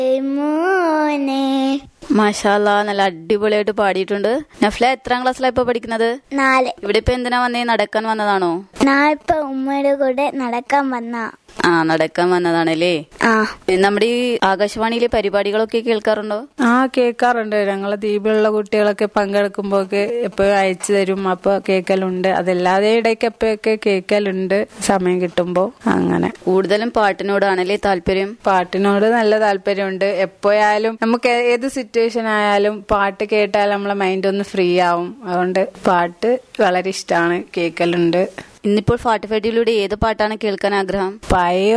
മോനെ മാഷാല്ല നല്ല അടിപൊളിയായിട്ട് പാടിയിട്ടുണ്ട് നഫ്ല എത്രാം ക്ലാസ്സിലാണ് ഇപ്പൊ പഠിക്കുന്നത് നാല് ഇവിടെ ഇപ്പൊ എന്തിനാ വന്നേ നടക്കാൻ വന്നതാണോ ഞാൻ ഇപ്പൊ ഉമ്മയുടെ കൂടെ നടക്കാൻ വന്ന ആ നടക്കാൻ വന്നതാണല്ലേ ആ നമ്മുടെ ഈ ആകാശവാണിയിലെ പരിപാടികളൊക്കെ കേൾക്കാറുണ്ടോ ആ കേൾക്കാറുണ്ട് ഞങ്ങളെ ദ്വീപിലുള്ള കുട്ടികളൊക്കെ പങ്കെടുക്കുമ്പോ ഒക്കെ എപ്പോഴും അയച്ചു തരും അപ്പൊ കേൾക്കലുണ്ട് അതല്ലാതെ ഇടയ്ക്ക് എപ്പോഴൊക്കെ കേൾക്കലുണ്ട് സമയം കിട്ടുമ്പോ അങ്ങനെ കൂടുതലും പാട്ടിനോടാണല്ലേ താല്പര്യം പാട്ടിനോട് നല്ല താല്പര്യമുണ്ട് എപ്പോയാലും നമുക്ക് ഏത് സിറ്റുവേഷൻ ആയാലും പാട്ട് കേട്ടാൽ നമ്മളെ മൈൻഡ് ഒന്ന് ഫ്രീ ആവും അതുകൊണ്ട് പാട്ട് വളരെ ഇഷ്ടമാണ് കേൾക്കലുണ്ട് ഇന്നിപ്പോൾ ഫാട്ടുഫെട്ടിയിലൂടെ ഏത് പാട്ടാണ് കേൾക്കാൻ ആഗ്രഹം പഴയ